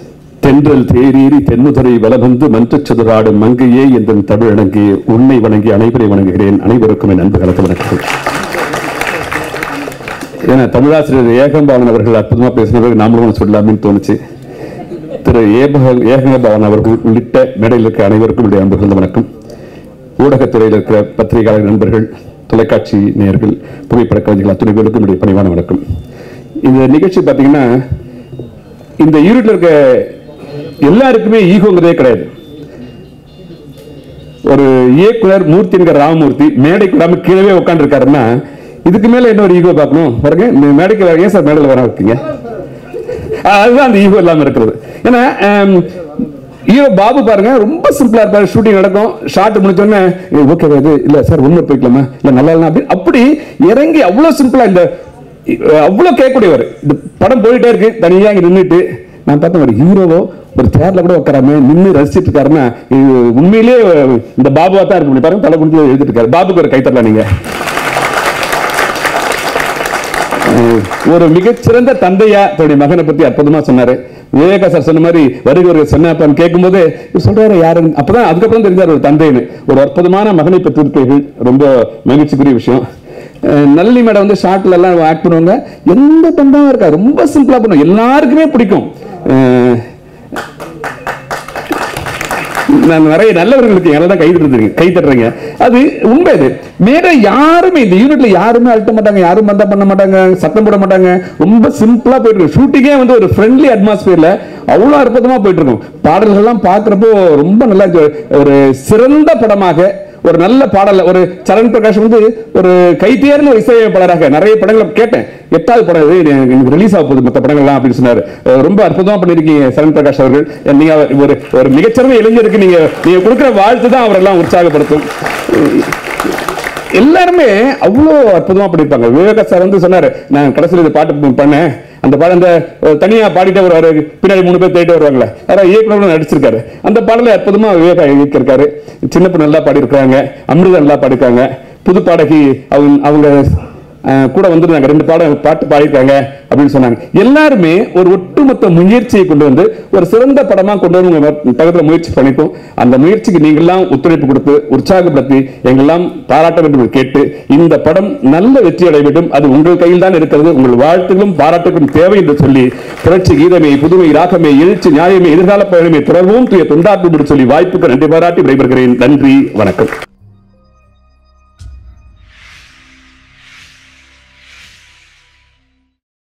தென்றல் தேரேறி தென்முதரை வலவந்து மன்றச் சதுராடும் மங்கையே என்ற தமிழடங்கி உன்னை வணங்கி அனைவரை வணங்குகிறேன் அனைவருக்கும் என் அன்பு கலக்க வணக்கம் ஏன்னா தமிழாசிரியர் ஏகம்பாவன் அவர்கள் அற்புதமா பேசினவர்கள் நாமளும் சொல்லலாம்னு தோணுச்சு திரு ஏபக ஏகங்கபாவன் அவர்கள் உள்ளிட்ட மேடையில் இருக்க அனைவருக்கும் என்னுடைய அன்பு கலந்த வணக்கம் ஊடகத்துறையில் இருக்கிற பத்திரிகையாளர் நண்பர்கள் தொலைக்காட்சி நேயர்கள் புகைப்பட கலைஞர்கள் அத்துணை பேருக்கும் என்னுடைய பணிவான வணக்கம் இந்த நிகழ்ச்சி பார்த்தீங்கன்னா இந்த ஈரோட்டில் இருக்க எல்லாருக்குமே ஈகோங்கிறதே கிடையாது ஒரு இயக்குனர் மூர்த்திங்கிற ராமமூர்த்தி மேடைக்கு வராம கீழே உட்காந்துருக்காருன்னா இதுக்கு மேல என்ன ஒரு ஈகோ பார்க்கணும் பாருங்க இந்த மேடைக்கு வர- ஏன் சார் மேடையில் வர இருக்கீங்க அஹ் அதுதான் அந்த ஈகோ இல்லாம இருக்கிறது ஏன்னா ஆம், ஹீரோ பாபு பாருங்க ரொம்ப சிம்பிளா இருப்பாரு ஷூட்டிங் நடக்கும் ஷாட் முடிச்சோடனே ஓகே இது இல்ல சார் உண்மை போய்க்கலாமா இல்ல நல்லா இல்ல அப்படி அப்படி இறங்கி அவ்வளவு சிம்பிளா இந்த அஹ், அவ்வளவு கேட்கக்கூடியவர் இந்த படம் போயிட்டே இருக்கு தனியா இங்க நின்னுட்டு நான் பார்த்தேன் ஒரு ஹீரோவோ ஒரு சேர்ல கூட உட்காராம நின்னு ரசிச்சிட்டு இருக்காருன்னா இது உண்மையிலேயே இந்த பாபுவா தான் இருக்க முடியும் பாருங்க தலை குடிச்சு எழுதிட்டு இருக்காரு பாபுக்கு ஒரு கைத்தரலாம் நீங்க அஹ் ஒரு மிகச்சிறந்த தந்தையா தன்னுடைய மகனை பத்தி அற்புதமா சொன்னாரு விவேகா சார் சொன்ன மாதிரி வருக வருக சொன்னாப்பான்னு கேட்கும்போது இவர் சொல்றாரு யாரு அப்பதான் அதுக்கப்புறம் தெரிஞ்சார் ஒரு தந்தைன்னு ஒரு அற்புதமான மகனை பெற்றிருப்பீர்கள் ரொம்ப மகிழ்ச்சிக்குரிய விஷயம் அஹ் நல்லி மேடம் வந்து ஷார்ட்ல எல்லாம் ஆக்ட் பண்ணுவாங்க எந்த தண்டாவும் இருக்கா ரொம்ப சிம்பிளா பண்ணுவோம் எல்லாருக்குமே பிடிக்கும் அஹ் நான் நிறைய நல்லவர்களுக்கு எல்லாம் கை தட்டுறீங்க கை தட்டுறீங்க அது உண்மை அது மேல யாருமே இந்த யூனிட்ல யாருமே அழுத்த மாட்டாங்க யாரும் வந்தா பண்ண மாட்டாங்க சத்தம் போட மாட்டாங்க ரொம்ப சிம்பிளா போயிட்டு இருக்கும் ஷூட்டிங்கே வந்து ஒரு ஃப்ரெண்ட்லி அட்மாஸ்பியர்ல அவ்வளவு அற்புதமா போயிட்டு இருக்கும் பாடல்கள்லாம் பார்க்கறப்போ ரொம்ப நல்லா இருந்துச்சு. ஒரு சிறந்த படமாக ஒரு நல்ல பாடல் ஒரு சரண் பிரகாஷ் வந்து ஒரு கைத்தேர்ந்த ஒரு இசையமைப்பாளராக நிறைய படங்களை கேட்டேன் எட்டாவது படம் இது எனக்கு ரிலீஸ் ஆக போகுது மற்ற படங்கள்லாம் அப்படின்னு சொன்னாரு அஹ் ரொம்ப அற்புதமா பண்ணிருக்கீங்க சரண் பிரகாஷ் அவர்கள் நீங்க ஒரு ஒரு மிகச்சிறந்த இளைஞருக்கு நீங்க நீங்க கொடுக்குற வாழ்த்து தான் அவரெல்லாம் உற்சாகப்படுத்தும் எல்லாருமே அவ்வளோ அற்புதமா பண்ணிருப்பாங்க விவேகா சார் வந்து சொன்னாரு நான் கடைசியில் இந்த பாட்டு பண்ணேன் அந்த பாடம் அந்த அஹ், தனியா பாடிட்டே வருவாரு பின்னாடி மூணு பேர் தேடிட்டு வருவாங்களே அதான் இயக்குனர் நடிச்சிருக்காரு அந்த பாடலை அற்புதமா விவேகா இயக்கியிருக்காரு சின்ன பொண்ணு நல்லா பாடியிருக்காங்க அமிர்தம் நல்லா பாடிருக்காங்க புது பாடகி அவங்க அவங்க அஹ், கூட வந்திருந்தாங்க ரெண்டு பாடம் பாட்டு பாடியிருக்காங்க அப்படின்னு சொன்னாங்க எல்லாருமே ஒரு ஒட்டுமொத்த முயற்சியை கொண்டு வந்து ஒரு சிறந்த படமா கொண்டு வந்து உங்க பக்கத்துல முயற்சி பண்ணிட்டோம் அந்த முயற்சிக்கு நீங்கள்லாம் ஒத்துழைப்பு கொடுத்து உற்சாகப்படுத்தி எங்கெல்லாம் பாராட்ட வேண்டும் என்று கேட்டு இந்த படம் நல்ல வெற்றி அடைய வேண்டும் அது உங்கள் கையில் தான் இருக்கிறது உங்கள் வாழ்த்துகளும் பாராட்டுகளும் தேவை என்று சொல்லி புரட்சி கீதமே புதுமை ராகமே எழுச்சி நியாயமே எதிர்கால பயணமே தொடர்வோம் துய தொண்டாற்றும் என்று சொல்லி வாய்ப்புக்கு நன்றி பாராட்டி விடைபெறுகிறேன் நன்றி வணக்கம்